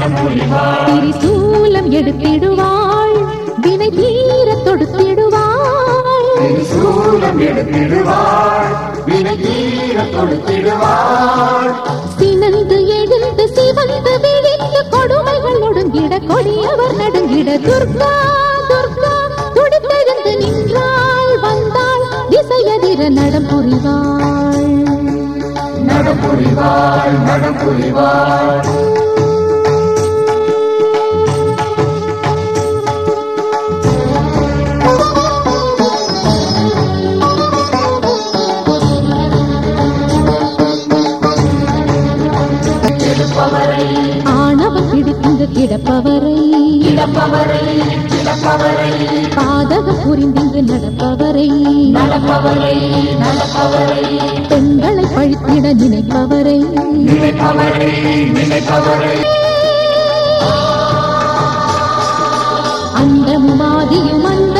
நடம் புரிவாள் திரிசூலம் எடுத்திடுவாள் வினை தீர தொடுத்திடுவாள் சூலம் எடுத்திடுவாள் வினை தீர கொடுத்திடுவாள் சினந்து எழுந்து சிவந்து விழித்து கொடுமைகள் ஒடுங்கிட கொடியவர் நடுங்கிட துர்கா துர்கா துடித்தெழுந்து நின்றாள் வந்தாள் திசையதிர நடம் புரிவாள் நடம் புரிவாள் நடம் புரிவாள் எடுப்பவரை ஆணவம் பிடித்துங்க கிடப்பவரை கிடப்பவரை கிடப்பவரை பாதகம் புரிந்திங்கு நடப்பவரை நடப்பவரை நடப்பவரை பெண்களை பழித்திட நினைப்பவரை நினைப்பவரை நினைப்பவரை அண்டமும் ஆதியும் அண்ட